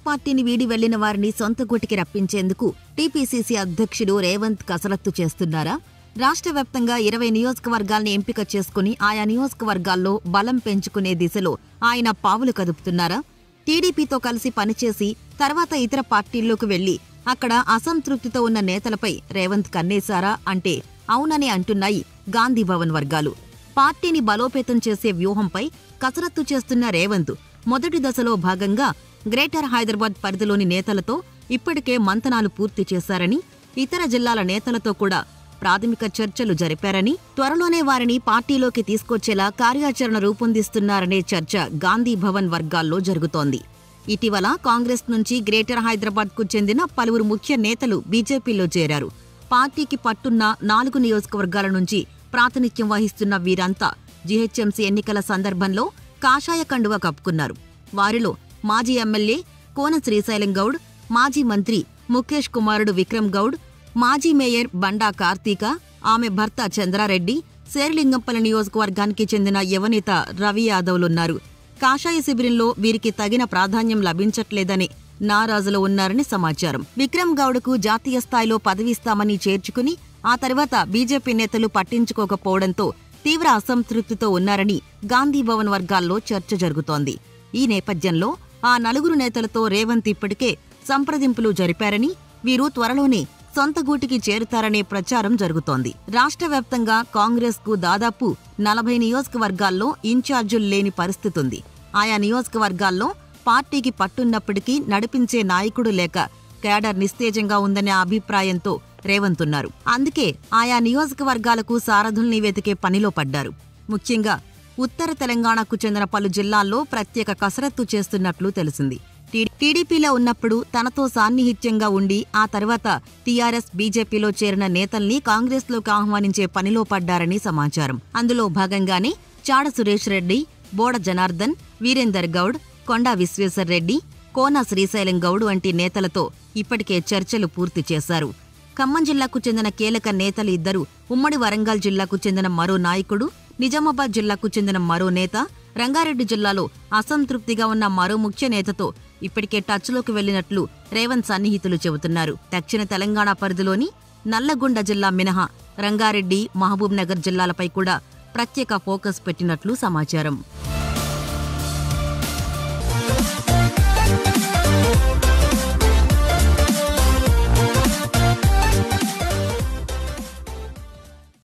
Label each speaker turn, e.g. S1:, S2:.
S1: పార్టీని వీడి వెళ్లిన వారిని సొంత గూటికి రప్పించేందుకు టీపీసీసీ అధ్యక్షుడు రేవంత్ కసరత్తు చేస్తున్నారా రాష్ట్ర వ్యాప్తంగా ఇరవై నియోజకవర్గాల్ని ఎంపిక చేసుకుని ఆయా నియోజకవర్గాల్లో బలం పెంచుకునే దిశలో ఆయన పావులు కదుపుతున్నారా టీడీపీతో కలిసి పనిచేసి తర్వాత ఇతర పార్టీల్లోకి వెళ్లి అక్కడ అసంతృప్తితో ఉన్న నేతలపై రేవంత్ కన్నేశారా అంటే అవునని అంటున్నాయి గాంధీభవన్ వర్గాలు పార్టీని బలోపేతం చేసే వ్యూహంపై కసరత్తు చేస్తున్న రేవంత్ మొదటి దశలో భాగంగా గ్రేటర్ హైదరాబాద్ పరిధిలోని నేతలతో ఇప్పటికే మంతనాలు పూర్తి చేశారని ఇతర జిల్లాల నేతలతో కూడా ప్రాథమిక చర్చలు జరిపారని త్వరలోనే వారిని పార్టీలోకి తీసుకొచ్చేలా కార్యాచరణ రూపొందిస్తున్నారనే చర్చ గాంధీ భవన్ వర్గాల్లో జరుగుతోంది ఇటీవల కాంగ్రెస్ నుంచి గ్రేటర్ హైదరాబాద్ కు చెందిన పలువురు ముఖ్య నేతలు బీజేపీలో చేరారు పార్టీకి పట్టున్న నాలుగు నియోజకవర్గాల నుంచి ప్రాతినిధ్యం వహిస్తున్న వీరంతా జీహెచ్ఎంసీ ఎన్నికల సందర్భంలో కాషాయ కండువ కప్పుకున్నారు వారిలో మాజీ ఎమ్మెల్యే కోన శ్రీశైలం గౌడ్ మాజీ మంత్రి ముఖేష్ కుమారుడు విక్రమ్ గౌడ్ మాజీ మేయర్ బండా కార్తీక ఆమె భర్త చంద్రారెడ్డి శేరిలింగంపల్లి నియోజకవర్గానికి చెందిన యువనేత రవి యాదవ్లున్నారు కాషాయ శిబిరంలో వీరికి తగిన ప్రాధాన్యం లభించట్లేదని నారాజులో ఉన్నారని సమాచారం విక్రమ్ గౌడ్కు జాతీయ స్థాయిలో పదవిస్తామని చేర్చుకుని ఆ తర్వాత బీజేపీ నేతలు పట్టించుకోకపోవడంతో తీవ్ర అసంతృప్తితో ఉన్నారని గాంధీభవన్ వర్గాల్లో చర్చ జరుగుతోంది ఈ నేపథ్యంలో ఆ నలుగురు నేతలతో రేవంత్ ఇప్పటికే సంప్రదింపులు జరిపారని వీరు త్వరలోనే సొంత గూటికి చేరుతారనే ప్రచారం జరుగుతోంది రాష్ట్ర వ్యాప్తంగా కాంగ్రెస్ కు దాదాపు నలభై నియోజకవర్గాల్లో ఇన్ఛార్జులు లేని పరిస్థితుంది ఆయా నియోజకవర్గాల్లో పార్టీకి పట్టున్నప్పటికీ నడిపించే నాయకుడు లేక కేడర్ నిస్తేజంగా ఉందనే అభిప్రాయంతో రేవంత్ ఉన్నారు అందుకే ఆయా నియోజకవర్గాలకు సారథుల్ని వెతికే పనిలో పడ్డారు ముఖ్యంగా ఉత్తర తెలంగాణకు చెందిన పలు జిల్లాల్లో ప్రత్యేక కసరత్తు చేస్తున్నట్లు తెలిసింది టీ- టీడీపీలో ఉన్నప్పుడు తనతో సాన్నిహిత్యంగా ఉండి ఆ తర్వాత టీఆర్ఎస్ బీజేపీలో చేరిన నేతల్ని కాంగ్రెస్లోకి ఆహ్వానించే పనిలో పడ్డారని సమాచారం అందులో భాగంగానే చాడ సురేష్ రెడ్డి బోడ జనార్దన్ వీరేందర్ గౌడ్ కొండా విశ్వేశ్వర్ రెడ్డి కోన శ్రీశైలం గౌడ్ వంటి నేతలతో ఇప్పటికే చర్చలు పూర్తి చేశారు ఖమ్మం జిల్లాకు చెందిన కీలక నేతలు ఇద్దరు ఉమ్మడి వరంగల్ జిల్లాకు చెందిన మరో నాయకుడు నిజామాబాద్ జిల్లాకు చెందిన మరో నేత రంగారెడ్డి జిల్లాలో అసంతృప్తిగా ఉన్న మరో ముఖ్య నేతతో ఇప్పటికే టచ్లోకి వెళ్లినట్లు రేవంత్ సన్నిహితులు చెబుతున్నారు దక్షిణ తెలంగాణ పరిధిలోని నల్లగొండ జిల్లా మినహా రంగారెడ్డి మహబూబ్ నగర్ జిల్లాలపై కూడా ప్రత్యేక ఫోకస్ పెట్టినట్లు సమాచారం